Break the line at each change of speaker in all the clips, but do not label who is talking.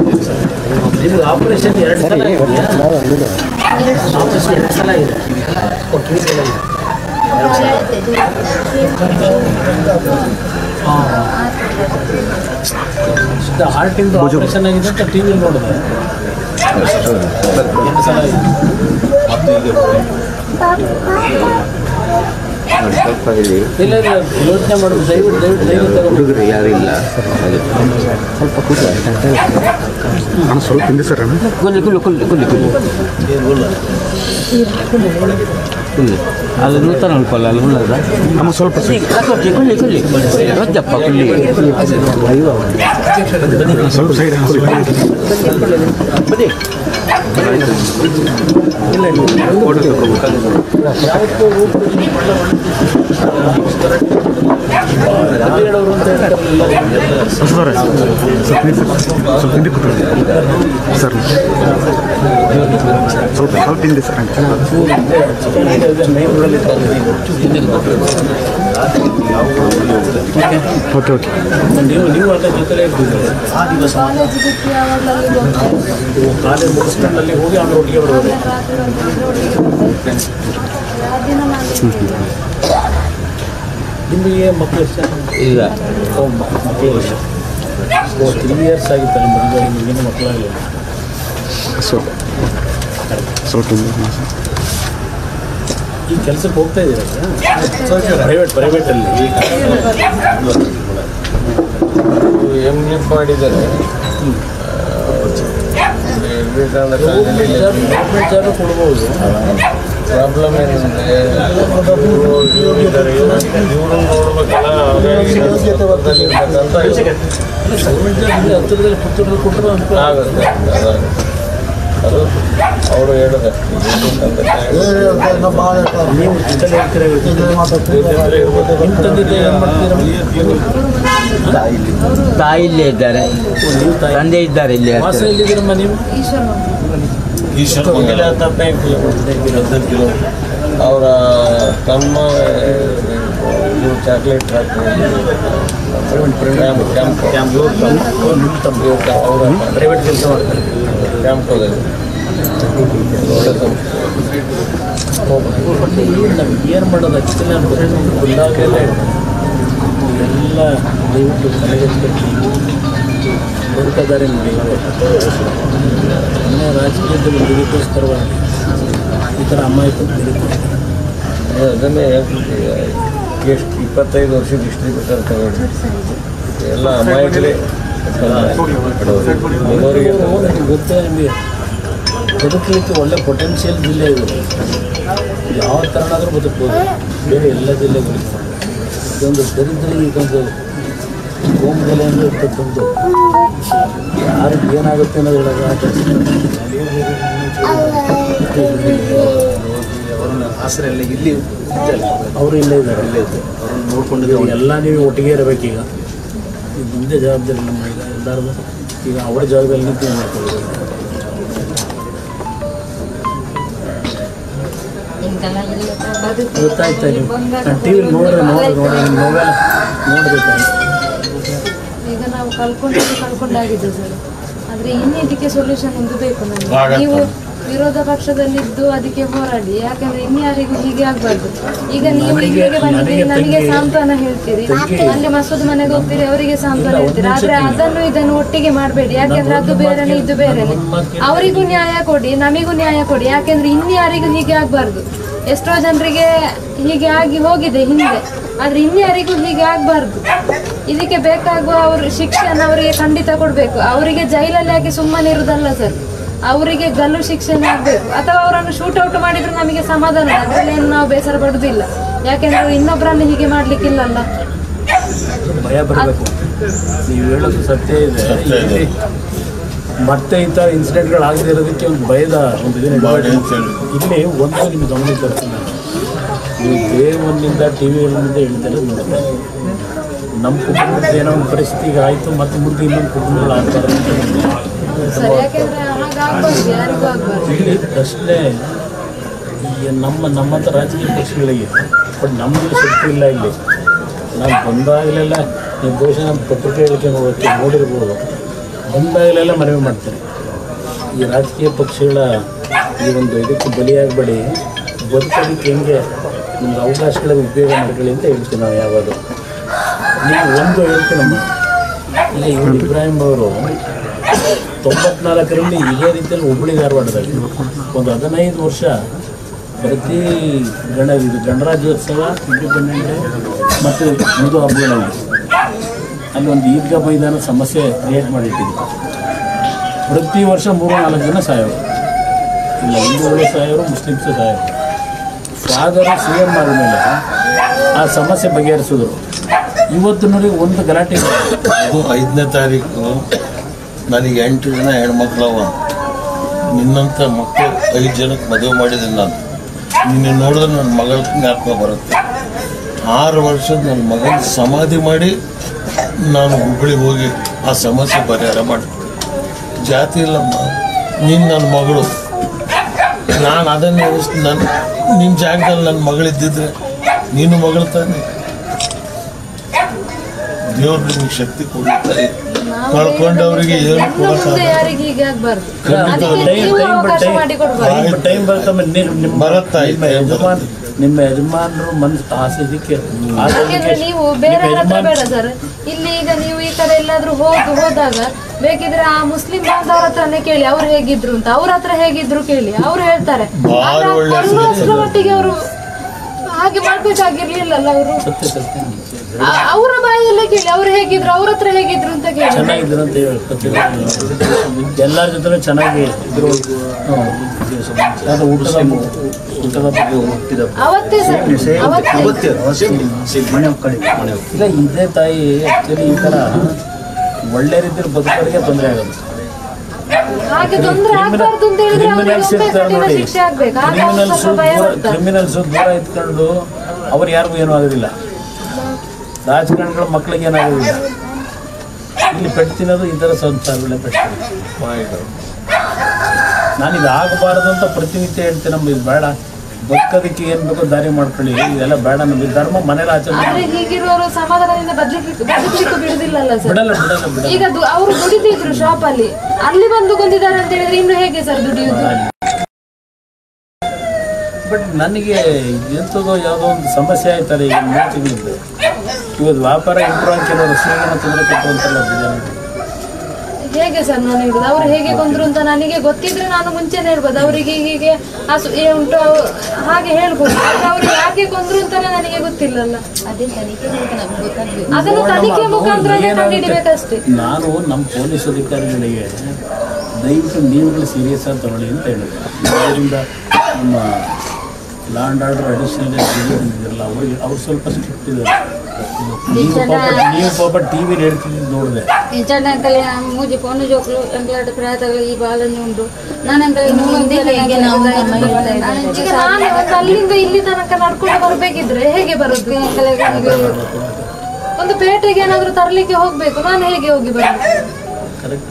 ನಿಮ್ಗೆ ಆಪರೇಷನ್ ಎರಡು ಸಲ ಇದೆಯಾ ಆಪರೇಷನ್ ಎರಡು ಸಲ ಇದೆ ಓ, ಕಿವಿಗೆಲ್ಲ ಇದೆ ಹಾರ್ಟಿಂದು ಆಪರೇಷನ್ ಆಗಿದೆ ಅಂತ ಟಿ ವಿಲಿ ನೋಡಿದೆ ಎರಡು ಸಲ ಆಗಿದೆ
ನೋಡಿ ಸ್ವಲ್ಪ ಇಲ್ಲಿ
ಇಲ್ಲ ಇಲ್ಲ ಯೋಚನೆ ಮಾಡೋದು ದಯವಿಟ್ಟು ದಯವಿಟ್ಟು ಧೈರ್ಯ ತಗೊಂಡು
ಹುಡುಗರು ಯಾರು ಇಲ್ಲ ಹಾಗೆ ಸ್ವಲ್ಪ ಕೂತು
ಅಣ್ಣ ಸ್ವಲ್ಪ ಹಿಂದೆ ಸರ್ ಅಣ್ಣ
ಕುಲ್ಲಿ ಕುಲ್ಲಿ ಕುಲ್ಲಿ ಕುಲ್ಲಿ ಕುಲ್ಲಿ ಕುಲ್ಲಿ ಅದು ನೂತನ ಉಳ್ಪಲ್ಲ ಅಲ್ಲಿ ಉಳ್ಳದ
ಅಮ್ಮ ಸ್ವಲ್ಪ
ಕುಲ್ಲಿ ಕುಲ್ಲಿ ಕುಲ್ಲಿ ರೊಜ್ಜಪ್ಪ ಕುಲ್ಲಿ
ಸ್ವಲ್ಪ ಸೈಡ್
ಬನ್ನಿ
ಹದಿನೇಳವರು ಅಂತ ಹೇಳ್ತಾರಲ್ಲ
ಹೊಸದವ್ರೆ ಸ್ವಲ್ಪ ಹಿಂದೆ ಸರ್ ಸ್ವಲ್ಪ ಹಿಂದೆ ಕೂತ್ಕೊಳ್ಳಿ ಸರ್ ಸ್ವಲ್ಪ ಸ್ವಲ್ಪ ಹಿಂದೆ ಸರ್ ಓಕೆ ಓಕೆ
ನೀವು ನೀವು ಅಲ್ಲೇ ಜೊತೆಲೇ ಇರ್ತಿದ್ದೀರಿ
ಕಾಲೇಜ್ ಬಿಟ್ಟು ಯಾವಾಗಲೂ
ನೀವು ಕಾಲೇಜ್ ಮುಗಿಸ್ಕೊಂಡು ಅಲ್ಲಿ ಹೋಗಿ ಆಮೇಲೆ ಒಟ್ಟಿಗೆ ಬರ್ಬೋದು
ದಿನ ನಾನು
ನಿಮಗೆ ಮಕ್ಕಳು ಎಷ್ಟು ಜನ?
ಇಲ್ಲ
ಓ, ಮ- ಮಕ್ಕಳು ಎಷ್ಟು ಓ ತ್ರೀ ಇಯರ್ಸ್ ಆಗಿತ್ತಲ್ಲ ಮದುವೆ ನಿಮಗೇನು ಮಕ್ಕಳಾಗಲಿಲ್ಲ
ಸ್ವಲ್ಪ ಸ್ವಲ್ಪ ಹಿಂದೆ
ಈ ಕೆಲಸಕ್ಕೆ ಹೋಗ್ತಾ ಇದ್ದೀರಾ ಪ್ರೈವೇಟ್ ಪ್ರೈವೇಟಲ್ಲಿ
ಎಮ್ ಲಿಫ್ಟ್ ಮಾಡಿದ್ದಾರೆ
ಗೌರ್ಮೆಂಟ್ ಜಾಬ್ ಕೊಡ್ಬೋದು
ಪ್ರಾಬ್ಲಮ್ ಏನಂದ್ರೆ ಇವರು ಇದ್ದಾರೆ ಇವರು ನೋಡ್ಬೇಕಲ್ಲ ಹಾಗಾಗಿ ಇರ್ತಕ್ಕಂಥ
ಗೌರ್ಮೆಂಟ್ ಜಾಬ್ ಇಲ್ಲಿ ಹತ್ತಿರದಲ್ಲಿ ಪುತ್ತೂರಲ್ಲಿ ಕೊಟ್ಟರು ಅನುಕೂಲ
ಆಗುತ್ತೆ ಅದಾಗುತ್ತೆ. ಅದು ಅವರು ಹೇಳಿದೆ
ನೀವು ಜೊತೆಲಿ ಹೋಗ್ತೀರಾ ನಿಮ್ಮ ತಂದೆ ತಾಯಿ ಏನು ಮಾಡ್ತೀರಾ
ತಾಯಿ ಇಲ್ಲೇ ಇದ್ದಾರೆ
ನೀವು ತಾಯಿ
ತಂದೆ ಇದ್ದಾರೆ ಇಲ್ಲಿ
ವಾಸ ಎಲ್ಲಿದ್ದೀರಮ್ಮ ನೀವು
ಈಶ್ವರ
ಈಶ್ವರ ಹದಿನೈದು ಕಿಲೋಮೀಟರ್ ಹದಿನೈದು ಕಿಲೋಮೀಟರ್ ಅವರ ತಮ್ಮ ಇದು ಚಾಕ್ಲೇಟ್ ಕ್ಯಾಂಪ್ ಕ್ಯಾಂಪ್ ಕ್ಯಾಂಪ್
ನಿಮ್ಮ ತಮ್ಮ
ಅವರ
ಪ್ರೈವೇಟ್ ಕೆಲಸ ಮಾಡ್ತಾರೆ
ಕ್ಯಾಂಪ್ ಹೋದಲ್ಲಿ ಒಳ್ಳೆ ಸಂಸ್ಥೆ.
ಬಟ್ ಈಗ ನಮ್ಗೆ ಏನು ಮಾಡೋದು ಆ್ಯಕ್ಚುಲಿ ನಾನು ಬಂದಾಗೆಲ್ಲ ಎಲ್ಲ ದಯವಿಟ್ಟು ತಲೆಗೆತ್ಕೊಂಡು ಬದುಕದಾರೆ ನೋಡಿ ಮೊನ್ನೆ ರಾಜಕೀಯದಲ್ಲಿ ಇದಕ್ಕೋಸ್ಕರವಾಗಿ ಈ ಥರ ಅಮಾಯಕ ಬದುಕು
ಅದನ್ನೇ ಹೇಳ್ತಿದ್ದೆ ಎಷ್ಟು ಇಪ್ಪತ್ತೈದು ವರ್ಷದ ಡಿಸ್ಟ್ರಿಬ್ಯೂಟರ್ ತಗೊಂಡು ಎಲ್ಲ ಅಮಾಯಕರೇ ಬಡವರಿಗೆ
ನಿಮ್ಗೆ ಗೊತ್ತೇ ನಿಮಗೆ ಬದುಕಲಿಕ್ಕೆ ಒಳ್ಳೆ ಪೊಟೆನ್ಷಿಯಲ್ ಜಿಲ್ಲೆ ಇದು ಯಾವ ಥರನಾದರೂ ಬದುಕ್ಬೋದು ಬೇರೆ ಎಲ್ಲ ಜಿಲ್ಲೆಗಳಿಗೂ ಇದೊಂದು ದರಿದ್ರ ಈಗೊಂದು ಕೋಮುಗಲೆಯಿಂದ ಇರ್ತಕ್ಕಂಥ ಯಾರಿಗೆ ಏನಾಗುತ್ತೆ ಅನ್ನೋದು ಹೇಳೋದು
ಅವರನ್ನ ಆಸರೆ ಎಲ್ಲ ಇಲ್ಲಿ ಇದ್ದಲ್ಲ
ಅವರು ಇಲ್ಲೇ ಇದ್ದಾರೆ
ಇಲ್ಲೇ ಇದ್ದು ಅವ್ರನ್ನ ನೋಡ್ಕೊಂಡಿದ್ದು
ಎಲ್ಲ ನೀವು ಒಟ್ಟಿಗೆ ಇರಬೇಕೀಗ ಈಗ ಮುಂದೆ ಜವಾಬ್ದಾರಿ ನಮ್ಮ ಈಗ ಎಲ್ಲರದು ಈಗ ಅವರ ಜಾಗದಲ್ಲಿ ನಿಂತು ನೀವು ಮಾಡ್ಕೊಳ್ಳೋದು ಗೊತ್ತಾಯ್ತಾ ನೀವು ನಾನು ಟಿ ವಿಲಿ ನೋಡ್ರೆ ನೋಡಿ ನೋಡಿ ನೋವೆಲ್ಲ ನೋಡ್ಬೇಕಾ
ಈಗ ನಾವು ಕಳ್ಕೊಂಡಿದ್ದು ಕಳ್ಕೊಂಡಾಗಿದೆ ಸರ್ ಆದ್ರೆ ಇನ್ನು ಇದಕ್ಕೆ ಸೊಲ್ಯೂಷನ್ ಒಂದು ಬೇಕು ನಮಗೆ ನೀವು ವಿರೋಧ ಪಕ್ಷದಲ್ಲಿದ್ದು ಅದಕ್ಕೆ ಹೋರಾಡಿ ಯಾಕಂದ್ರೆ ಇನ್ಯಾರಿಗೂ ಹೀಗೆ ಆಗ್ಬಾರ್ದು ಈಗ ನೀವು ಇಲ್ಲಿಗೆ ಬಂದಿದ್ದೀರಿ ನಮಗೆ ಸಾಂತ್ವನ ಹೇಳ್ತೀರಿ ಅಲ್ಲಿ ಮಸೂದ್ ಮನೆಗೆ ಹೋಗ್ತೀರಿ ಅವರಿಗೆ ಸಾಂತ್ವನ ಹೇಳ್ತೀರಿ ಆದ್ರೆ ಅದನ್ನು ಇದನ್ನು ಒಟ್ಟಿಗೆ ಮಾಡಬೇಡಿ ಯಾಕಂದ್ರೆ ಅದು ಬೇರೆನೆ ಇದು ಬೇರೆನೆ ಅವರಿಗೂ ನ್ಯಾಯ ಕೊಡಿ ನಮಿಗೂ ನ್ಯಾಯ ಕೊಡಿ ಯಾಕಂದ್ರೆ ಇನ್ಯಾರಿಗೂ ಹೀಗೆ ಆಗ್ಬಾರ್ದು ಎಷ್ಟೋ ಜನರಿಗೆ ಹೀಗೆ ಆಗಿ ಹೋಗಿದೆ ಹಿಂದೆ ಆದ್ರೆ ಇನ್ಯಾರಿಗೂ ಹೀಗೆ ಆಗ್ಬಾರ್ದು ಇದಕ್ಕೆ ಬೇಕಾಗುವ ಅವ್ರ ಶಿಕ್ಷೆಯನ್ನು ಅವರಿಗೆ ಖಂಡಿತ ಕೊಡಬೇಕು ಅವರಿಗೆ ಜೈಲಲ್ಲಿ ಹಾಕಿ ಸುಮ್ಮನೆ ಇರುವುದಲ್ಲ ಸರ್ ಅವರಿಗೆ ಗಲ್ಲು ಶಿಕ್ಷೆನೇ ಆಗಬೇಕು ಅಥವಾ ಅವರನ್ನು ಶೂಟ್ ಔಟ್ ಮಾಡಿದ್ರೆ ನಮಗೆ ಸಮಾಧಾನ ಅದರಲ್ಲಿ ಏನು ನಾವು ಬೇಸರ ಪಡುವುದಿಲ್ಲ ಯಾಕೆಂದ್ರೆ ಅವ್ರು ಇನ್ನೊಬ್ಬರನ್ನು ಹೀಗೆ ಮಾಡ್ಲಿಕ್ಕಿಲ್ಲಲ್ಲ
ಭಯ ಬರಬೇಕು ನೀವು ಹೇಳೋದು ಸತ್ಯ ಇದೆ ಮತ್ತೆ ಇಂಥ ಇನ್ಸಿಡೆಂಟ್ಗಳು ಆಗದೇ ಇರೋದಕ್ಕೆ ಒಂದು ಭಯದ ಒಂದು ಇದನ್ನ ಇಲ್ಲಿ ಒಂದು ನಿಮ್ಮ ಗಮನಕ್ಕೆ ತರ್ತೀನಿ ನಾನು. ನೀವು ಡೇ ಒನ್ನಿಂದ ಟಿ ವಿ ಮುಂದೆ ಹೇಳ್ತಾರೆ ನೋಡ್ತಾ ಇದ್ದೀವಿ. ನಮ್ಮ ಕುಟುಂಬದ ಏನೋ ಒಂದು ಪರಿಸ್ಥಿತಿ ಈಗ ಆಯಿತು ಮತ್ತು ಮುಂದೆ ಇನ್ನೊಂದು ಕುಟುಂಬಗಳು ಆಗ್ತಾರೆ ಅಂತ ಒಂದು
ಸರ್ ಯಾಕೆಂದ್ರೆ ಹಾಗಾಗ್ಬಾರ್ದು ಯಾರಿಗೂ ಆಗ್ಬಾರ್ದು
ಇಲ್ಲಿ ಪ್ರಶ್ನೆ ಈ ನಮ್ಮ ನಮ್ಮಂಥ ರಾಜಕೀಯ ಪಕ್ಷಗಳಿಗೆ ಬಟ್ ನಮ್ಮದು ಶಕ್ತಿ ಇಲ್ಲ ಇಲ್ಲಿ ನಾವು ಬಂದಾಗಲೆಲ್ಲ ನೀವು ಬಹುಶಃ ನಮ್ಮ ಪತ್ರಿಕೆ ಹೇಳಿಕೆ ನೋಡೋಕ್ಕೆ ನೋಡಿರ್ಬೋದು ಬಂದಾಗಲೆಲ್ಲ ಮನವಿ ಮಾಡ್ತಾರೆ ಈ ರಾಜಕೀಯ ಪಕ್ಷಗಳ ಈ ಒಂದು ಇದಕ್ಕೆ ಬಲಿಯಾಗಬೇಡಿ ಬದುಕೋದಕ್ಕೆ ಹೆಂಗೆ ನಿಮ್ಗೆ ಅವಕಾಶಗಳ ಉಪಯೋಗ ಮಾಡ್ಕೊಳ್ಳಿ ಅಂತ ಹೇಳ್ತೀವಿ ನಾವು ಯಾವಾಗ ನೀವು ಒಂದು ಹೇಳ್ತೀನಮ್ಮ ಈಗ ಇವ್ರು ಇಬ್ರಾಹಿಂ ಅವರು ತೊಂಬತ್ನಾಲ್ಕರಲ್ಲಿ ಇದೇ ರೀತಿಯಲ್ಲಿ ಹುಬ್ಬಳ್ಳಿ ಧಾರವಾಡದಲ್ಲಿ ಒಂದು ಹದಿನೈದು ವರ್ಷ ಪ್ರತಿ ಗಣ ಇದು ಗಣರಾಜ್ಯೋತ್ಸವ ಇಂಡಿಪೆಂಡೆಂಟ್ ಡೇ ಮತ್ತು ಹಿಂದೂ ಹಬ್ಬಗಳಲ್ಲಿ ಅಲ್ಲಿ ಒಂದು ಈದ್ಗಾ ಮೈದಾನ ಸಮಸ್ಯೆ ಕ್ರಿಯೇಟ್ ಮಾಡಿಟ್ಟಿದ್ರು ಪ್ರತಿ ವರ್ಷ ಮೂರು ನಾಲ್ಕು ಜನ ಸಾಯೋರು ಇಲ್ಲ ಹಿಂದೂಗಳು ಸಾಯೋರು ಮುಸ್ಲಿಮ್ಸು ಸಾಯೋರು ಫಾದರು ಸಿ ಎಮ್ ಆದಮೇಲೆ ಆ ಸಮಸ್ಯೆ ಬಗೆಹರಿಸಿದ್ರು ಇವತ್ತಿನವರೆಗೆ ಒಂದು ಗಲಾಟೆ ಇಲ್ಲ.
ಅದು ಐದನೇ ತಾರೀಕು ನನಗೆ ಎಂಟು ಜನ ಹೆಣ್ಮಕ್ಳವ ನಿನ್ನಂಥ ಮಕ್ಕಳು ಐದು ಜನಕ್ಕೆ ಮದುವೆ ಮಾಡಿದ್ದೀನಿ ನಾನು ನಿನ್ನ ನೋಡಿದ್ರೆ ನನ್ನ ಮಗಳ ಜ್ಞಾಪಕ ಬರುತ್ತೆ ಆರು ವರ್ಷ ನನ್ನ ಮಗನ ಸಮಾಧಿ ಮಾಡಿ ನಾನು ಹುಬ್ಬಳ್ಳಿಗೆ ಹೋಗಿ ಆ ಸಮಸ್ಯೆ ಪರಿಹಾರ ಮಾಡಿ ಜಾತಿ ಇಲ್ಲಮ್ಮ ನೀನು ನನ್ನ ಮಗಳು ನಾನು ಅದನ್ನೇ ನನ್ನ ನಿನ್ನ ಜಾಗದಲ್ಲಿ ನನ್ನ ಮಗಳಿದ್ದಿದ್ರೆ ನೀನು ಮಗಳು ತಾನೆ ದೇವ್ರು ನಿಮಗೆ ಶಕ್ತಿ ಕೊಡುತ್ತಾರೆ ಕಳ್ಕೊಂಡವರಿಗೆ ಏನು
ನಮ್ಮ ಮುಂದೆ
ಕೊಡಕ್ಕಾಗಲ್ಲ
ಯಾರಿಗೆ ಹೀಗೆ ಆಗ್ಬಾರ್ದು
ಖಂಡಿತ
ಅದಕ್ಕೆ
ಟೈಮ್
ನೀವು
ಟೈಮ್
ಅವಕಾಶ
ಟೈಮ್
ಮಾಡಿ ಕೊಡ್ಬಾರ್ದು
ಆಯ್ತು.
ಟೈಮ್ ಬರ್ತಮ್ಮ ನಿಮ್ಮ ನಿಮ್ಮ
ಬರುತ್ತಾ
ನಿಮ್ಮ
ಇದೆ,
ಯಜಮಾನ್ ನಿಮ್ಮ ಯಜಮಾನರು ಮನ್ಸು ಆಸೆ ಇದಕ್ಕೆ ಆಸೆ
ಯಾಕೆಂದ್ರೆ
ಇದಕ್ಕೆ
ನೀವು ಬೇರೆ
ನಿಮ್ಮ
ಹತ್ರ
ಯಜಮಾನ್
ಬೇಡ ಸರ್ ಇಲ್ಲಿ ಈಗ ನೀವು ಈ ಕಡೆ ಎಲ್ಲಾದ್ರೂ ಹೋದ್ ಹೋದಾಗ ಬೇಕಿದ್ರೆ ಆ ಮುಸ್ಲಿಂ ಬಾಂಧವರ ಹತ್ರನೇ ಕೇಳಿ ಅವ್ರು ಹೇಗಿದ್ರು ಅಂತ ಅವ್ರ ಹತ್ರ ಹೇಗಿದ್ರು ಕೇಳಿ ಅವ್ರು ಹೇಳ್ತಾರೆ
ಬಾರಿ
ಆದ್ರೆ ಆ
ಒಳ್ಳೆ
ಕೊಲ್ಲುವಷ್ಟರ ಮಟ್ಟಿಗೆ ಅವರು ಹಾಗೆ ಮಾಡ್ಬೇಕಾಗಿರ್ಲಿಲ್ಲಲ್ಲ ಅವರು
ಸತ್ಯ ಸತ್ಯ
ಅವರ ಬಾಯಲ್ಲೇ ಕೇಳಿ ಅವ್ರು ಹೇಗಿದ್ರು ಅವ್ರ ಹತ್ರ ಹೇಗಿದ್ರು ಅಂತ ಕೇಳಿ
ಚೆನ್ನಾಗಿದ್ರು ಅಂತ ಹೇಳಿ ಎಲ್ಲರ ಜೊತೆ ಚೆನ್ನಾಗಿ ಇದ್ರು ಹ್ಮ್. ಅದು ಊಟದ ಊಟದ ಬಗ್ಗೆ
ಹುಟ್ಟಿದ
ಅವತ್ತೇ ಸರ್ ಅವತ್ತೇ
ಅವತ್ತೇ ಸೇಮ್ ಮನೆ ಕಡೆ ಮನೆ
ಈಗ ಇದೇ ತಾಯಿ ಆ್ಯಕ್ಚುಲಿ ಈ ಥರ ಒಳ್ಳೆ ರೀತಿಯಲ್ಲಿ ಬದುಕೋರಿಗೆ ತೊಂದರೆ ಆಗುತ್ತೆ
ಹಾಗೆ ತೊಂದ್ರೆ ಆಗ್ಬಾರ್ದು ಅಂತ ಹೇಳಿದ್ರೆ ಅವ್ರಿಗೆ
ಕ್ರಿಮಿನಲ್ಸ್
ಒಮ್ಮೆ
ಇರ್ತಾರೆ
ಕಠಿಣ
ನೋಡಿ
ಶಿಕ್ಷೆ ಆಗ್ಬೇಕು ಆಗ ಅವ್ರು
ಕ್ರಿಮಿನಲ್ಸ್
ಸ್ವಲ್ಪ ಭಯ ಪಡ್ತಾರೆ
ಕ್ರಿಮಿನಲ್ಸ್ ದೂರ ಇದ್ಕೊಂಡು ಅವ್ರು ಯಾರಿಗೂ ಏನೂ ಆಗೋದಿಲ್ಲ ರಾಜಕಾರಣಿಗಳ ಮಕ್ಳಿಗೆ ಏನಾಗೋದಿಲ್ಲ ಇಲ್ಲಿ ಪೆಟ್ಟು ತಿನ್ನೋದು ಈ ಥರ ಸಂಸಾರಗಳೇ ಪೆಟ್ಟು ನಾನು ಇದು ಆಗಬಾರ್ದು ಅಂತ ಪ್ರತಿನಿತ್ಯ ಹೇಳ್ತೇನೆ ನಮ್ಮ ಇದು ಬೇಡ ಬದುಕೋದಕ್ಕೆ ಏನು ಬೇಕೋ ದಾರಿ ಮಾಡ್ಕೊಳ್ಳಿ ಇದೆಲ್ಲ ಬೇಡ ನಮಗೆ ಧರ್ಮ ಮನೇಲಿ ಆಚರಣೆ
ಆದ್ರೆ ಹೀಗಿರುವವರು ಸಮಾಧಾನದಿಂದ ಬದಲಿಕ್ಕೆ ಬದುಕಲಿಕ್ಕೂ ಬಿಡುದಿಲ್ಲಲ್ಲ ಸರ್
ಬಿಡಲ್ಲ ಬಿಡಲ್ಲ ಬಿಡಲ್ಲ
ಈಗ ದು- ಅವರು ದುಡಿತಿದ್ರು ಶಾಪ್ ಅಲ್ಲಿ ಅಲ್ಲಿ ಬಂದು ಕೊಂದಿದ್ದಾರೆ ಅಂತ ಹೇಳಿದ್ರೆ ಇನ್ನು ಹೇಗೆ ಸರ್ ದುಡಿಯುವುದು
ಬಟ್ ನನಗೆ ಎಂಥದೋ ಯಾವುದೋ ಒಂದು ಸಮಸ್ಯೆ ಆಯ್ತಾರೆ ಈಗ ಮೂರು ತಿಂಗಳಿಂದ ಇವತ್ತು ವ್ಯಾಪಾರ ಇಂಪ್ರೂವ್ ಕೆಲವರು ಸೇವೆನ ತೊಂದರೆ ಕೊಟ್ಟುವಂತೆಲ್ಲ ಜನ
ಹೇಗೆ ಸರ್ ನಾನು ಹೇಳುದು ಅವ್ರು ಹೇಗೆ ಕೊಂದ್ರು ಅಂತ ನನಗೆ ಗೊತ್ತಿದ್ರೆ ನಾನು ಮುಂಚೆನೆ ಹೇಳ್ಬೋದು ಅವರಿಗೆ ಹೀಗೆ ಹಸು ಏ ಉಂಟು ಅವ್- ಹಾಗೆ ಹೇಳ್ಬೋದು ಆದ್ರೆ ಅವ್ರು ಯಾಕೆ ಕೊಂದ್ರು ಅಂತಾನೆ ನನಗೆ ಗೊತ್ತಿಲ್ಲಲ್ಲ ಅದನ್ನು ತನಿಖೆ ಮುಖಾಂತರ ಕಂಡುಹಿಡಿಬೇಕಷ್ಟೇ
ನಾನು ನಮ್ಮ ಪೊಲೀಸ್ ಅಧಿಕಾರಿಗಳಿಗೆ ದಯವಿಟ್ಟು ನೀವುಗಳು ಸೀರಿಯಸ್ ಆಗಿ ತಗೊಳ್ಳಿ ಅಂತ ಹೇಳಿದೆ ಅದರಿಂದ ನಮ್ಮ ಲಾ ಆ್ಯಂಡ್ ಆರ್ಡರ್ ಅಡಿಷನಲ್ ಇದಿರಲ್ಲ ಅವ್ರಿಗೆ ಅವ್ರು ಸ್ವಲ್ಪ ಸ್ಟ್ರಿಕ್ಟ್ ಇದ್ದಾರೆ ನೀವು ಪಾಪ ನೀವು ಪಾಪ ಟಿ ವಿಲಿ ಹೇಳ್ತಿದ್ದು ನೋಡಿದೆ
ಇಂಚಂಡ ಅಂಕಲ್ ಮೂಜಿ ಪೊನ್ನು ಜೋಕ್ಲು ಎಂಕಲಾಟ ಪ್ರಾಯತಗಳು ಈ ಬಾಲನೆ ಉಂಟು ನಾನು ಅಂಕಲ್ ಮುಂದೆ
ಈಗ ನಾನು ಒಂದು ಅಲ್ಲಿಂದ ಇಲ್ಲಿ ತನಕ ನಡ್ಕೊಂಡು ಬರ್ಬೇಕಿದ್ರೆ ಹೇಗೆ ಬರೋದು ಒಂದು ಪೇಟೆಗೆ ಏನಾದ್ರು ತರ್ಲಿಕ್ಕೆ ಹೋಗ್ಬೇಕು ನಾನು ಹೇಗೆ ಹೋಗಿ ಬರೋದು
ಕರೆಕ್ಟ್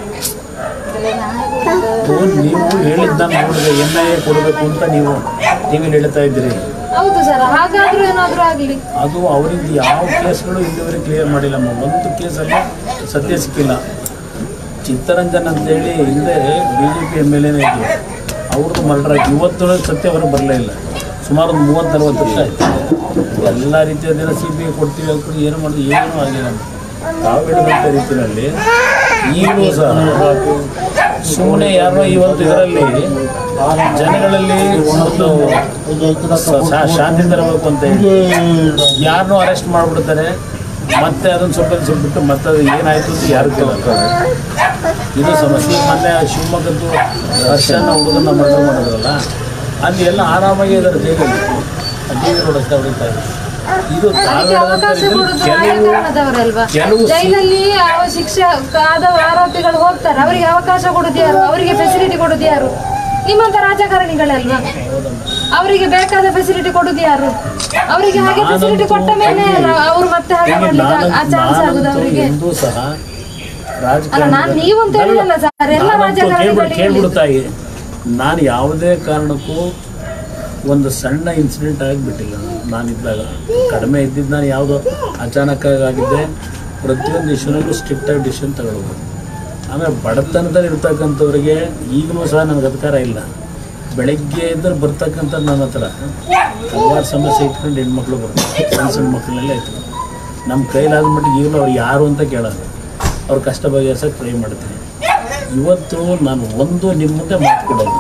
ನೀವು ಹೇಳಿದ್ದು ನಾನು ನೋಡಿದೆ ಎನ್ ಐ ಎ ಕೊಡಬೇಕು ಅಂತ ನೀವು ಟಿ ವಿಲಿ ಹೇಳ್ತಾ ಇದ್ದೀರಿ
ಹೌದು ಸರ್ ಹಾಗಾದ್ರೂ ಏನಾದ್ರೂ ಆಗ್ಲಿ
ಅದು ಅವರಿಂದ ಯಾವ ಕೇಸ್ಗಳು ಇಲ್ಲಿವರೆಗೆ ಕ್ಲಿಯರ್ ಮಾಡಿಲ್ಲಮ್ಮ ಒಂದು ಕೇಸಲ್ಲಿ ಸತ್ಯ ಸಿಕ್ಕಿಲ್ಲ ಚಿತ್ತರಂಜನ್ ಅಂತೇಳಿ ಹಿಂದೆ B J P M L ಎನೇ ಇದ್ದರು ಅವ್ರದ್ದು ಮರ್ಡರ್ ಆಯ್ತು ಇವತ್ತು ಸತ್ಯ ಹೊರಗೆ ಬರಲೇ ಇಲ್ಲ ಸುಮಾರು ಒಂದು ಮೂವತ್ತು ನಲ್ವತ್ತು ವರ್ಷ ಆಯ್ತು ಎಲ್ಲ ರೀತಿಯದೆಲ್ಲ ಸಿ ಬಿ ಐ ಕೊಡ್ತೀವಿ ಅಂದ್ಕೊಂಡು ಏನು ಮಾಡೋದು ಏನೂ ಆಗಿಲ್ಲ ತಾವು ಹೇಳಿದಂಥ ರೀತಿಯಲ್ಲಿ ಈಗಲೂ ಸಹ ಸುಮ್ಮನೆ ಯಾರೋ ಇವತ್ತು ಇದರಲ್ಲಿ ಜನಗಳಲ್ಲಿ ಒಂದು ಸ- ಶಾ- ಶಾಂತಿ ತರಬೇಕು ಅಂತ ಹೇಳಿ ಯಾರನ್ನೂ ಅರೆಸ್ಟ್ ಮಾಡಿಬಿಡ್ತಾರೆ ಮತ್ತೆ ಅದನ್ನು ಸ್ವಲ್ಪ ದಿವಸ ಬಿಟ್ಟು ಮತ್ತೆ ಅದು ಏನಾಯ್ತು ಅಂತ ಯಾರು ಕೇಳ್ತಾರೆ ಇದು ಸಮಸ್ಯೆ ಮೊನ್ನೆ ಶಿವಮೊಗ್ಗದ್ದು ಹರ್ಷನ ಹುಡುಗನ ಮರ್ಡರ್ ಮಾಡಿದ್ರಲ್ಲ ಅಲ್ಲಿ ಎಲ್ಲ ಆರಾಮಾಗಿ ಇದ್ದಾರೆ ಜೈಲಲ್ಲಿ ಟಿ ವಿ ನೋಡುತ್ತಾ ಹೊಡಿತಾ ಇದ್ದಾರೆ. ಇದು ತಾವು
ಅದಕ್ಕೆ
ಹೇಳಿದಂಥ
ಅವಕಾಶ
ರೀತಿಯಲ್ಲಿ
ಕೊಡುದು
ಕೆಲವು
ರಾಜಕಾರಣದವರಲ್ವಾ
ಕೆಲವು ಸಿ-
ಜೈಲಲ್ಲಿ ಯಾವ ಶಿಕ್ಷೆ ಆದ ಆರೋಪಿಗಳು ಹೋಗ್ತಾರೆ ಅವರಿಗೆ ಅವಕಾಶ ಕೊಡುದು ಯಾರು ಅವರಿಗೆ ಫೆಸಿಲಿಟಿ ಕೊಡುದು ಯಾರು ನಿಮ್ಮಂತ ರಾಜಕಾರಣಿಗಳಲ್ವಾ ಅವರಿಗೆ ಬೇಕಾದ ಫೆಸಿಲಿಟಿ ಕೊಡುದು ಯಾರು ಅವರಿಗೆ ಹಾಗೆ ಫೆಸಿಲಿಟಿ ಕೊಟ್ಟ ಮೇಲೆ ಅವರು ಮತ್ತೆ ಹಾಗೆ
ಹೀಗೆ
ಮಾಡ್ಲಿಕ್ಕೆ
ನಾನಂತೂ-
ಆ ಚಾನ್ಸ್ ಆಗುದು
ನಾನಂತೂ
ಅವರಿಗೆ
ಎಂದೂ ಸಹ
ಅಲ್ಲ
ರಾಜಕಾರಣ
ನಾನ್ ನೀವು ಅಂತ ಹೇಳಿಲ್ಲ ಸರ್ ಎಲ್ಲ ರಾಜಕಾರಣಿಗಳಿಗೆ
ಕೇಳ್ಬಿಡು ತಾಯಿ ನಾನು ಯಾವುದೇ ಕಾರಣಕ್ಕೂ ಒಂದು ಸಣ್ಣ ಇನ್ಸಿಡೆಂಟ್ ಆಗಿಬಿಟ್ಟಿಲ್ಲ ನಾನಿದ್ದಾಗ ಕಡಿಮೆ ಇದ್ದಿದ್ದು ನಾನು ಯಾವುದೋ ಅಚಾನಕ್ಕಾಗಿ ಆಗಿದ್ದೆ ಪ್ರತಿಯೊಂದು ಇಶ್ಯೂನಲ್ಲೂ ಸ್ಟ್ರಿಕ್ಟಾಗಿ ಡಿಸಿಷನ್ ತಗೊಳ್ಬೋದು ಆಮೇಲೆ ಬಡತನದಲ್ಲಿ ಇರ್ತಕ್ಕಂಥವ್ರಿಗೆ ಈಗಲೂ ಸಹ ನನಗೆ ಅಧಿಕಾರ ಇಲ್ಲ ಬೆಳಗ್ಗೆ ಇದ್ದರೆ ಬರ್ತಕ್ಕಂಥ ನನ್ನ ಹತ್ರ ಹಲವಾರು ಸಮಸ್ಯೆ ಇಟ್ಕೊಂಡು ಹೆಣ್ಮಕ್ಳು ಬರ್ತಾರೆ ಸಣ್ಣ ಸಣ್ಣ ಮಕ್ಕಳನ್ನೆಲ್ಲ ಇತ್ತು ನಮ್ಮ ಕೈಲಾದ ಮಟ್ಟಿಗೆ ಈಗಲೂ ಅವ್ರು ಯಾರು ಅಂತ ಕೇಳೋದು ಅವ್ರ ಕಷ್ಟ ಬಗೆಹರಿಸೋಕೆ ಟ್ರೈ ಮಾಡ್ತೀನಿ ಇವತ್ತು ನಾನು ಒಂದು ನಿಮ್ಮ ಮುಂದೆ ಮಾತು ಕೊಡೋದು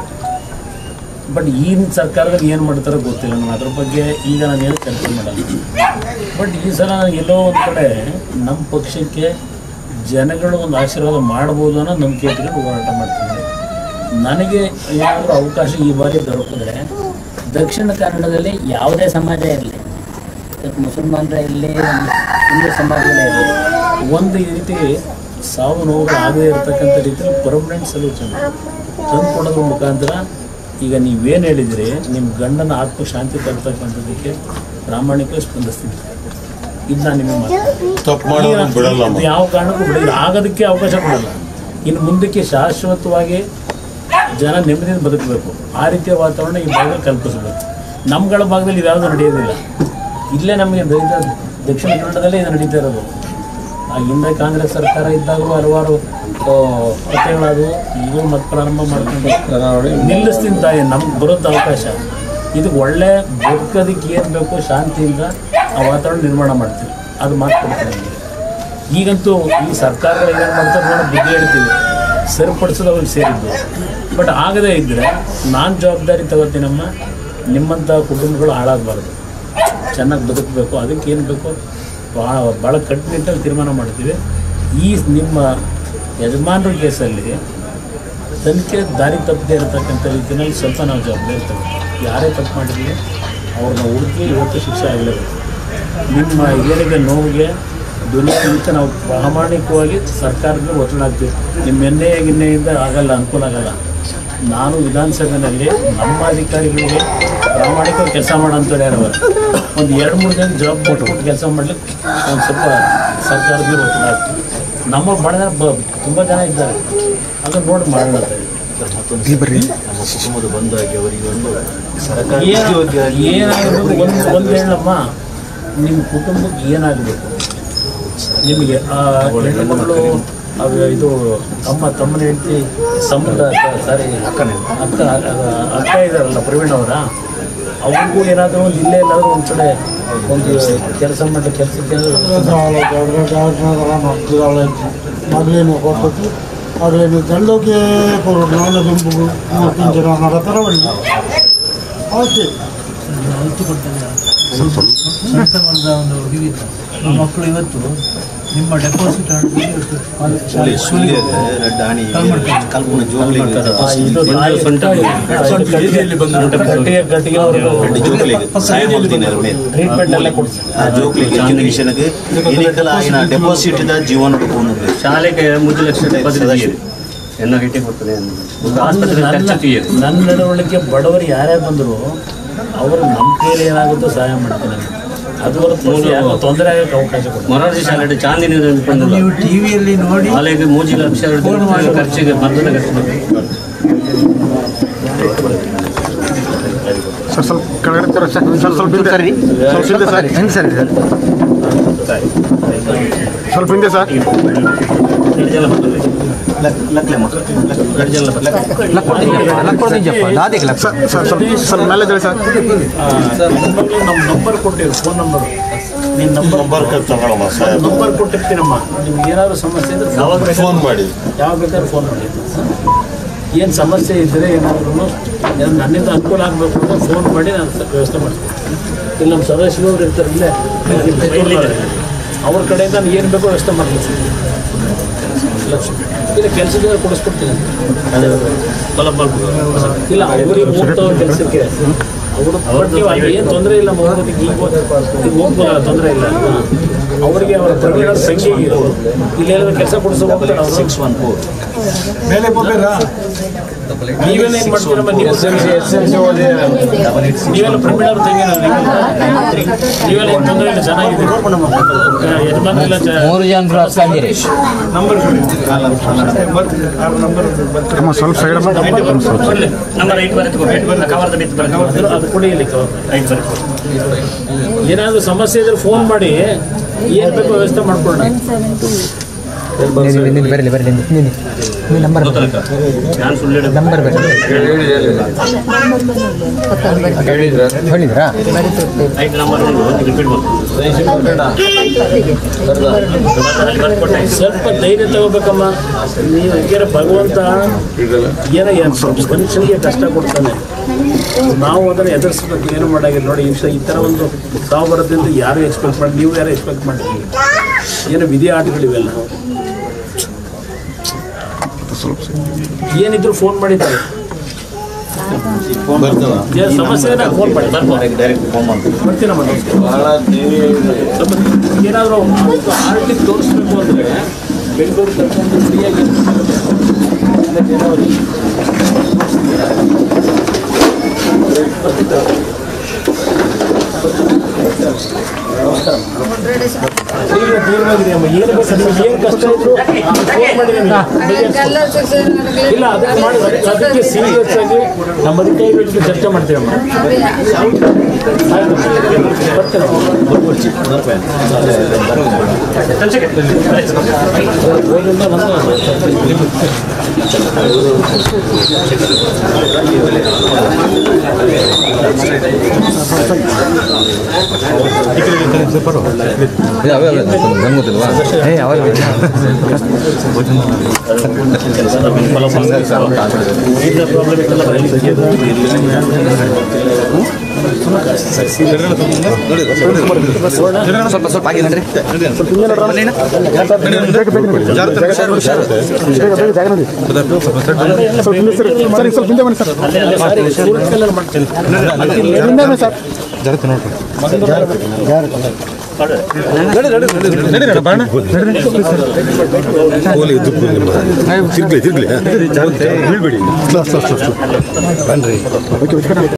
ಬಟ್ ಈಗಿನ ಸರ್ಕಾರದಲ್ಲಿ ಏನು ಮಾಡ್ತಾರೋ ಗೊತ್ತಿಲ್ಲ ನಾನು ಅದ್ರ ಬಗ್ಗೆ ಈಗ ನಾನು ಏನು ಚರ್ಚೆ ಮಾಡಲ್ಲ ಬಟ್ ಈ ಸಲ ನಾನು ಎಲ್ಲೋ ಒಂದು ಕಡೆ ನಮ್ಮ ಪಕ್ಷಕ್ಕೆ ಜನಗಳು ಒಂದು ಆಶೀರ್ವಾದ ಮಾಡ್ಬೋದು ಅನ್ನೋ ನಂಬಿಕೆ ಇಟ್ಕೊಂಡು ಹೋರಾಟ ಮಾಡ್ತೀನಿ ನನಗೆ ಏನಾದರೂ ಅವಕಾಶ ಈ ಬಾರಿ ದೊರಕಿದ್ರೆ
ದಕ್ಷಿಣ ಕನ್ನಡದಲ್ಲಿ ಯಾವುದೇ ಸಮಾಜ ಇರಲಿ ಮುಸಲ್ಮಾನರ ಇರಲಿ ಹಿಂದೂ ಸಮಾಜಗಳೇ ಇರಲಿ
ಒಂದು ಈ ರೀತಿ ಸಾವು ನೋವುಗಳು ಆಗದೇ ಇರತಕ್ಕಂಥ ರೀತಿಯಲ್ಲಿ ಪರ್ಮನೆಂಟ್ ಸೊಲ್ಯೂಷನ್ ತಂದು ಕೊಡೋದ್ರ ಮುಖಾಂತರ ಈಗ ನೀವೇನು ಹೇಳಿದಿರಿ ನಿಮ್ಮ ಗಂಡನ ಆತ್ಮ ಶಾಂತಿ ತರ್ತಕ್ಕಂಥದ್ದಕ್ಕೆ ಪ್ರಾಮಾಣಿಕ ಸ್ಪಂದಿಸ್ತೀನಿ ಇದು ನಾನು ನಿಮಗೆ ಮಾತು
ತಪ್ಪು ಮಾಡೋದು ಬಿಡಲ್ಲ
ಇದು ಯಾವ ಕಾರಣಕ್ಕೂ ಬಿಡಲ್ಲ ಆಗೋದಕ್ಕೆ ಅವಕಾಶ ಕೊಡಲ್ಲ ಇನ್ನು ಮುಂದಕ್ಕೆ ಶಾಶ್ವತವಾಗಿ ಜನ ನೆಮ್ಮದಿಯಿಂದ ಬದುಕಬೇಕು ಆ ರೀತಿಯ ವಾತಾವರಣ ಈ ಭಾಗದಲ್ಲಿ ಕಲ್ಪಿಸಬೇಕು ನಮ್ಗಳ ಭಾಗದಲ್ಲಿ ಇದ್ಯಾವುದೂ ನಡೆಯೋದಿಲ್ಲ ಇಲ್ಲೇ ನಮಗೆ ದೈತ ದಕ್ಷಿಣ ಕನ್ನಡದಲ್ಲೇ ಇದು ನಡೀತಾ ಇರೋದು ಆ ಹಿಂದೆ ಕಾಂಗ್ರೆಸ್ ಸರ್ಕಾರ ಇದ್ದಾಗಲೂ ಹಲವಾರು ಆ, ಕಥೆಗಳಾದವು ಈಗೂ ಮತ್ತೆ ಪ್ರಾರಂಭ ಮಾಡ್ಕೊಂಡು ನಿಲ್ಲಿಸ್ತೀನಿ ತಾಯಿ ನಮ್ಗೆ ಬರೋದು ಅವಕಾಶ ಇದು ಒಳ್ಳೆ ಬದುಕೋದಕ್ಕೆ ಏನು ಬೇಕು ಶಾಂತಿಯಿಂದ ಆ ವಾತಾವರಣ ನಿರ್ಮಾಣ ಮಾಡ್ತೀವಿ ಅದು ಮಾತು ಕೊಡ್ತೀನಿ ನಿಮಗೆ ಈಗಂತೂ ಈ ಸರ್ಕಾರಗಳು ಏನೇನು ಮಾಡ್ತಾರೆ ನೋಡಿ ಬುದ್ಧಿ ಹೇಳ್ತೀವಿ ಸರಿಪಡಿಸೋದು ಅವ್ರಿಗೆ ಸೇರಿದ್ದು ಬಟ್ ಆಗದೇ ಇದ್ದರೆ ನಾನು ಜವಾಬ್ದಾರಿ ತಗೋತೀನಮ್ಮ ನಿಮ್ಮಂಥ ಕುಟುಂಬಗಳು ಹಾಳಾಗಬಾರ್ದು ಚೆನ್ನಾಗಿ ಬದುಕಬೇಕು ಅದಕ್ಕೆ ಏನು ಬೇಕೋ ಭಾಳ ಭಾಳ ಕಟ್ಟುನಿಟ್ಟಲ್ಲಿ ತೀರ್ಮಾನ ಮಾಡ್ತೀವಿ ಈ ನಿಮ್ಮ ಯಜಮಾನರ ಕೇಸಲ್ಲಿ ತನಿಖೆ ದಾರಿ ತಪ್ಪದೇ ಇರತಕ್ಕಂಥ ರೀತಿಯಲ್ಲಿ ಸ್ವಲ್ಪ ನಾವು ಜವಾಬ್ದಾರಿ ತಗೋತೀವಿ ಯಾರೇ ತಪ್ಪು ಮಾಡಿದ್ದೀವಿ ಅವ್ರನ್ನ ಹುಡುಕಿ ಇವತ್ತು ಶಿಕ್ಷೆ ಆಗಲೇಬೇಕು ನಿಮ್ಮ ಏನಿಗೆ ನೋವಿಗೆ ದುನಿಯಾಗಿಂತ ನಾವು ಪ್ರಾಮಾಣಿಕವಾಗಿ ಸರ್ಕಾರಕ್ಕೆ ಒತ್ತಡ ಹಾಕ್ತೀವಿ ನಿಮ್ಮ ಎಣ್ಣೆ ಗಿಣ್ಣೆಯಿಂದ ಆಗಲ್ಲ ಅನುಕೂಲ ಆಗಲ್ಲ ನಾನು ವಿಧಾನಸಭೆಯಲ್ಲಿ ನಮ್ಮ ಅಧಿಕಾರಿಗಳಿಗೆ ಪ್ರಾಮಾಣಿಕವಾಗಿ ಕೆಲಸ ಮಾಡೋಂಥವ್ರು ಯಾರು ಒಂದು ಎರಡು ಮೂರು ಜನ ಜವಾಬ್ದಾರಿ ಕೊಟ್ಟು ಕೆಲಸ ಮಾಡ್ಲಿಕ್ಕೆ ಒಂದು ಸ್ವಲ್ಪ ಸರ್ಕಾರದ ಮೇಲೆ ಒತ್ತಡ ಹಾಕ್ತೀವಿ ನಮ್ಮ ಭಾಳ ಜನ ಬ ತುಂಬ ಜನ ಇದ್ದಾರೆ ಅದನ್ನು ನೋಡಿ ಮಾಡೋಣ ಅಂತ ಹೇಳಿ.
ಇಲ್ಲಿ ಬರ್ರಿ
ಕುಟುಂಬದ ಬಂದಾಗಿ ಅವರಿಗೆ ಒಂದು
ಏನ- ಏನಾಗಬೇಕು ಒಂದು ಒಂದು ಹೇಳಮ್ಮ ನಿಮ್ಮ ಕುಟುಂಬಕ್ಕೆ ಏನಾಗಬೇಕು ನಿಮಗೆ ಆ ಹೆಣ್ಣುಮಗಳು ಅವು ಇದು ತಮ್ಮ ತಮ್ಮನ ಹೆಂಡತಿ ಸಂಬಂಧ ಸಾರಿ ಅಕ್ಕನೇ ಅಕ್ಕ ಅಕ್ಕ ಇದಾರಲ್ಲ ಪ್ರವೀಣ್ ಅವರ ಅವ್ರಿಗೂ ಏನಾದರೂ ಒಂದು ಇಲ್ಲೇ ಎಲ್ಲಾದರೂ ಒಂದು ಕಡೆ ಒಂದು ಕೆಲಸ ಮಾಡಲಿ ಕೆಲಸಕ್ಕೆ
ಮಗಳೇನು ಕೊಟ್ಟು ಅವ್ರೇನು ಗಂಡೋಗೆ ಕೊಡು ನಾಳೆ ಗುಂಪು ಜನ ನಡತರ ಒಳ್ಳೆ ಓಕೆ
ಸಂತಮರದ ಒಂದು ಹುಡುಗಿತ್ತು ಆ ಮಕ್ಕಳು ಇವತ್ತು ನಿಮ್ಮ ಡೆಪಾಸಿಟ್
ಕಲ್ಪನೆ ಜೋಗ್ಲಿ
ಇದು ನಾಯಿ ಕಟ್ಟಿಗೆಯಲ್ಲಿ ಬಂದು ಕಟ್ಟಿಗೆ ಕಟ್ಟಿಗೆ
ಜೋಗ್ಲಿಗೆ ಸಹಾಯ ಮಾಡ್ತೀನಿ ಅವ್ರ ಮೇಲೆ
ಟ್ರೀಟ್ಮೆಂಟ್ ಎಲ್ಲ ಕೊಡ್ಸಿ
ಆ ಜೋಗ್ಲಿಗೆ ಎಜುಕೇಷನ್ಗೆ ಎನಿಕಲ ఆయన ಡೆಪಾಸಿಟ್ ದ ಜೀವನ ಕೊಡುವುದು
ಶಾಲೆಗೆ ಮೂರು ಲಕ್ಷ ಡೆಪಾಸಿಟ್ ಆಗಿದೆ ಎನ್ನ ರೇಟೇ ಕೊಡ್ತದೆ ಒಂದು ಆಸ್ಪತ್ರೆ ಖರ್ಚು ತೀಯರು
ನನ್ನ ನಡವಳಿಕೆ ಬಡವರು ಯಾರ್ಯಾರು ಬಂದರು ಅವರು ನಮ್ಮ ಕೈಯಲ್ಲಿ ಏನಾಗುತ್ತೋ ಸಹಾಯ ಮಾಡ್ತೀನಿ ಅದು ಹೊರತು ಯಾರಿಗೂ ತೊಂದರೆ ಆಗಕ್ಕೆ ಅವಕಾಶ ಕೊಡ
ಮೊರಾರ್ಜಿ ಶಾಲೆ ಚಾಂದಿನಿ ಬಂದಿಲ್ಲ
ನೀವು ಟಿವಿಯಲ್ಲಿ ನೋಡಿ
ಶಾಲೆಗೆ ಮೂಜಿ ಲಕ್ಷ ಖರ್ಚಿಗೆ ಭತ್ತದ ಖರ್ಚು ಮಾಡ್ಬೇಕು.
ಸರ್ ಸ್ವಲ್ಪ ಕೆಳಗಡೆ ಕೊಡ ಸರ್ ಸ್ವಲ್ಪ ಸ್ವಲ್ಪ ಹಿಂದೆ ಸ್ವಲ್ಪ ಹಿಂದೆ ಸರ್ ಹಿಂದೆ ಸರ್ ಇದೆ. ಸ್ವಲ್ಪ ಹಿಂದೆ ಸರ್
ಇದೆಲ್ಲ ಬರ್ತದೆ.
ಸರ್ ಸರ್ ಸ್ವಲ್ಪ ಸ್ವಲ್ಪ ಮೇಲೆ ಇದ್ದಾರೆ ಸರ್
ನಮ್ಮ ನಂಬರ್ ಕೊಟ್ಟಿರು ಫೋನ್ ನಂಬರ್ ನಿನ್ನ ನಂಬರ್
ನಂಬರ್ ತಗೊಳಮ್ಮ ಸಾಹೇಬ್
ನಂಬರ್ ಕೊಟ್ಟಿರ್ತೀನಮ್ಮ ನಿಮ್ಗೆ ಏನಾದ್ರು ಸಮಸ್ಯೆ ಇದ್ರೆ ಯಾವಾಗ ಬೇಕಾದ್ರೂ
ಫೋನ್ ಮಾಡಿ
ಯಾವಾಗ ಬೇಕಾದ್ರೂ ಫೋನ್ ಮಾಡಿ ಏನು ಸಮಸ್ಯೆ ಇದ್ದರೆ ಏನಾದ್ರೂ ಏನಾದ್ರು ನನ್ನಿಂದ ಅನುಕೂಲ ಆಗಬೇಕು ಅಂತ ಫೋನ್ ಮಾಡಿ ನಾನು ಸ- ವ್ಯವಸ್ಥೆ ಮಾಡ್ತೀನಿ ಇಲ್ಲಿ ನಮ್ಮ ಸದಸ್ಯರು ಅವ್ರು ಇರ್ತಾರೆ ಇಲ್ಲೇ ಅವ್ರ ಕಡೆಯಿಂದ ನಾನು ಏನು ಬೇಕೋ ವ್ಯವಸ್ಥೆ ಮಾಡ್ತೀನಿ ಲಕ್ಷ ಇಲ್ಲ ಕೆಲಸದ ಕೊಡಿಸ್ಕೊಡ್ತೀನಿ ಇಲ್ಲ ಅವರಿಗೆ ಹೋಗ್ತಾವ ಕೆಲಸಕ್ಕೆ ಅವರು ಬಟ್ ನೀವು ಅಲ್ಲಿ ಏನು ತೊಂದರೆ ಇಲ್ಲ ಹೋಗೋದಕ್ಕೆ ಈಗ ಈಗ ಹೋಗ್ಬೋದಲ್ಲ ತೊಂದರೆ ಇಲ್ಲ ಅವರಿಗೆ ಅವರ ಪ್ರವೀಣ ಸಂಖ್ಯೆ ಇಲ್ಲೇನಾದ್ರು ಕೆಲಸ ಕೊಡಿಸೋ ಹೋಗ್ತಾರೆ ಅವರು ಸಿಕ್ಸ್ ಒನ್ ಫೋರ್
ಮೇಲೆ ಹೋಗ್ಬೇರಾ
ನೀವೆಲ್ಲ ಏನು ಮಾಡ್ತೀರಮ್ಮ ನೀವು ನೀವೆಲ್ಲ ಪ್ರವೀಣ ಅವ್ರ ತಂಗಿ ನೀವೆಲ್ಲ ಏನು ತೊಂದರೆ ಇಲ್ಲ ಚೆನ್ನಾಗಿದೆ ಯಜಮಾನ್ರೆಲ್ಲ
ಮೂರು ಜನರು ಅಕ್ಕಂದಿರಿ
ನಂಬರ್
ಅಮ್ಮ ಸ್ವಲ್ಪ ಸೈಡ್ ಅಮ್ಮ ಸ್ವಲ್ಪ
ನಂಬರ್ ಐದು ಬರುತ್ತೆ ಕವರ್ದಲ್ಲಿ ಇತ್ತು ಬರುತ್ತೆ
ಅದು ಕೊಡಿ ಇಲ್ಲಿ
ಐದು ಬರುತ್ತೆ
ಏನಾದರೂ ಸಮಸ್ಯೆ ಇದ್ರೆ ಫೋನ್ ಮಾಡಿ ಏನು ಬೇಕೋ ವ್ಯವಸ್ಥೆ ಮಾಡ್ಕೊಳ್ಳೋಣ
ಬರಲಿ ಬರಲಿ ನೀನು ನಂಬರ್
ನಾನು ಸುಳ್ಳು ಹೇಳೋದು.
ನಂಬರ್ ಬರಲಿ ಹೇಳಿದ್ರಾ
ಐದು ನಂಬರ್ ಒಂದು ರಿಪೀಟ್
ಸ್ವಲ್ಪ ಧೈರ್ಯ ತಗೋಬೇಕಮ್ಮ ನೀವು ಹೀಗೆ ಭಗವಂತ ಏನೋ ಏನು ಸ್ವಲ್ಪ ಮನುಷ್ಯನಿಗೆ ಕಷ್ಟ ಕೊಡ್ತಾನೆ ನಾವು ಅದನ್ನು ಎದುರಿಸ್ಬೇಕು ಏನು ಮಾಡಾಗಿಲ್ಲ ನೋಡಿ ಈ ಸ- ಈ ಥರ ಒಂದು ಸಾವು ಬರೋದ್ರಿಂದ ಯಾರು ಎಕ್ಸ್ಪೆಕ್ಟ್ ಮಾಡಿ ನೀವು ಯಾರು ಎಕ್ಸ್ಪೆಕ್ಟ್ ಮಾಡಿದ್ದೀವಿ ಏನೋ ವಿಧಿ ಆಟಗಳಿವೆಲ್ಲ ಏನಿದ್ರು ಫೋನ್ ಮಾಡಿದ್ದಾರೆ
ಬರ್ತದ
ಏನ್ ಸಮಸ್ಯೆ ಇದ್ರೆ ಫೋನ್ ಮಾಡಿ ಬರ್ಬೋದು
ಡೈರೆಕ್ಟ್ ಫೋನ್ ಮಾಡ್ತೀನಿ
ಬರ್ತೀನಮ್ಮ ನಮಸ್ಕಾರ
ಭಾಳ ಧೈರ್ಯ ಇದೆ
ಸ್ವಲ್ಪ ಏನಾದರೂ ಆರ್ಟಿಗೆ ತೋರಿಸ್ಬೇಕು ಅಂದರೆ ಬೆಂಗಳೂರು ಕರ್ಕೊಂಡು ಫ್ರೀಯಾಗಿ ಈಗ ಧೈರ್ಯವಾಗಿದೆಯಮ್ಮ ಏನು ಬೇಕು ನಿಮ್ಗೆ ಏನು ಕಷ್ಟ ಇದ್ರು ಫೋನ್ ಮಾಡಿ ನನಗೆ.
ಎಲ್ಲರೂ ಶಿಕ್ಷಣ ನಡೆಯಲಿ.
ಇಲ್ಲ ಅದಕ್ಕೆ ಮಾಡಿ ಅದಕ್ಕೆ ಸೀರಿಯಸ್ ಆಗಿ ನಮ್ಮ ಅಧಿಕಾರಿಗಳಿಗೆ ಚರ್ಚೆ ಮಾಡ್ತೀವಮ್ಮ ಆಯ್ತು ಬರ್ತೇನೆ ಹೋಗಿಂದ ಬಂದು
ಅವೇ ಅವೇ ನಂಗೆ ಗೊತ್ತಿಲ್ವಾ ಏ ಅವೇ
ಪ್ರಾಬ್ಲಮ್ ಇತ್ತಲ್ಲ
ಸ್ವಲ್ಪ ಸ್ವಲ್ಪ ಆಗಿ ನಡ್ರಿ
ತಿರ್ಗ್ಲಿ ತಿರ್ಗ್ಲಿ ಬೀಳ್ಬೇಡಿ